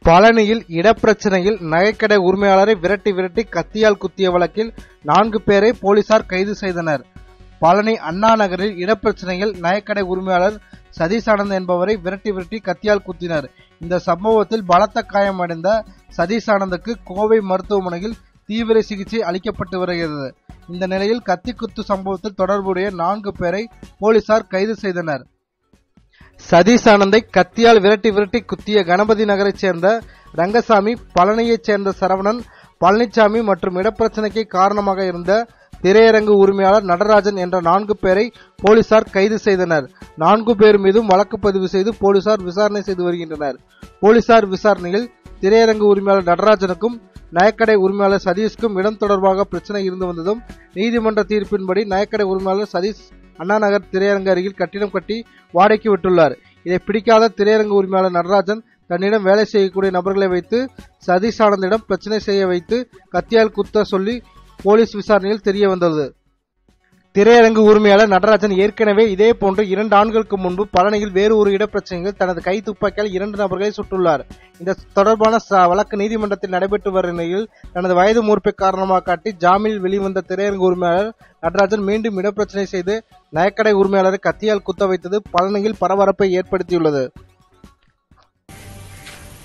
பழனியில் இடப்பிரச்சனையில் நகைக்கடை உரிமையாளரை விரட்டி விரட்டி கத்தியால் குத்திய வழக்கில் நான்கு பேரை போலீசார் கைது செய்தனர் பழனி அண்ணா நகரில் இடப்பிரச்சனையில் நகைக்கடை உரிமையாளர் சதீஷ் ஆனந்த் என்பவரை விரட்டி விரட்டி கத்தியால் குத்தினர் இந்த சம்பவத்தில் பலத்த காயமடைந்த சதீஷ் ஆனந்துக்கு கோவை மருத்துவமனையில் தீவிர சிகிச்சை அளிக்கப்பட்டு வருகிறது இந்த நிலையில் கத்தி குத்து சம்பவத்தில் தொடர்புடைய நான்கு பேரை போலீசார் கைது செய்தனர் சதீஷ் ஆனந்தை கத்தியால் விரட்டி விரட்டி குத்திய கணபதி நகரைச் சேர்ந்த ரங்கசாமி பழனியைச் சேர்ந்த சரவணன் பழனிசாமி மற்றும் இடப்பிரச்சனைக்கு காரணமாக இருந்த திரையரங்கு உரிமையாளர் நடராஜன் என்ற நான்கு பேரை போலீசார் கைது செய்தனர் நான்கு பேர் மீதும் வழக்கு பதிவு செய்து போலீசார் விசாரணை செய்து வருகின்றனர் போலீசார் விசாரணையில் திரையரங்கு உரிமையாளர் நடராஜனுக்கும் நயக்கடை உரிமையாளர் சதீஷ்க்கும் இடம் தொடர்பாக பிரச்சனை இருந்து வந்ததும் நீதிமன்ற தீர்ப்பின்படி நயக்கடை உரிமையாளர் சதீஷ் அண்ணாநகர் திரையரங்கு அருகில் கட்டிடம் கட்டி வாடகைக்கு விட்டுள்ளார் இதை பிடிக்காத திரையரங்கு உரிமையாளர் நடராஜன் தன்னிடம் வேலை செய்யக்கூடிய நபர்களை வைத்து சதீஷ் ஆனந்திடம் பிரச்சனை செய்ய வைத்து கத்தியால் குத்த சொல்லி போலீஸ் விசாரணையில் தெரிய வந்தது திரையரங்கு உரிமையாளர் நடராஜன் ஏற்கனவே இதே போன்று இரண்டு ஆண்டுகளுக்கு முன்பு பழனியில் வேறு ஒரு இடப்பிரச்சனையில் தனது கை துப்பாக்கியால் இரண்டு நபர்களை சுட்டுள்ளார் இந்த தொடர்பான ச- வழக்கு நீதிமன்றத்தில் நடைபெற்று வரும் நிலையில் தனது வயது மூர்ப்பை காரணமாக காட்டி ஜாமீனில் வெளிவந்த திரையரங்கு உரிமையாளர் நடராஜன் மீண்டும் இடப்பிரச்சனை செய்து நயக்கடை உரிமையாளரை கத்தியால் குத்த வைத்தது பழனியில் பரபரப்பை ஏற்படுத்தியுள்ளது